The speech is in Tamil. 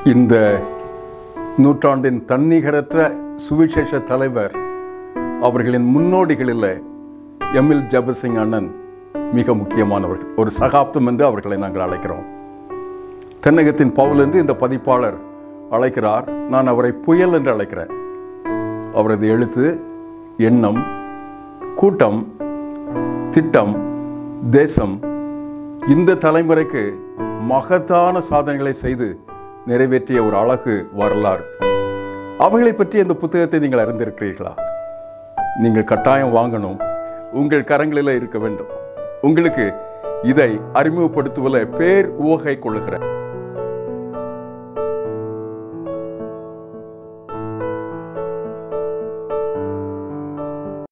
இந்த நூற்றாண்டின் தன்னிகரற்ற சுவிசேஷ தலைவர் அவர்களின் முன்னோடிகளில் எம்எல் ஜபசிங் அண்ணன் மிக முக்கியமானவர்கள் ஒரு சகாப்தம் என்று அவர்களை நாங்கள் அழைக்கிறோம் தென்னகத்தின் பவுல் என்று இந்த பதிப்பாளர் அழைக்கிறார் நான் அவரை புயல் என்று அழைக்கிறேன் அவரது எழுத்து எண்ணம் கூட்டம் திட்டம் தேசம் இந்த தலைமுறைக்கு மகத்தான சாதனைகளை செய்து நிறைவேற்றிய ஒரு அழகு வரலாறு அவைகளை பற்றி இந்த புத்தகத்தை நீங்கள் அறிந்திருக்கிறீர்களா நீங்கள் கட்டாயம் வாங்கணும் உங்கள் கரங்களில் இருக்க வேண்டும் உங்களுக்கு இதை அறிமுகப்படுத்துவதில் பேர் ஊகை கொள்ளுகிறேன்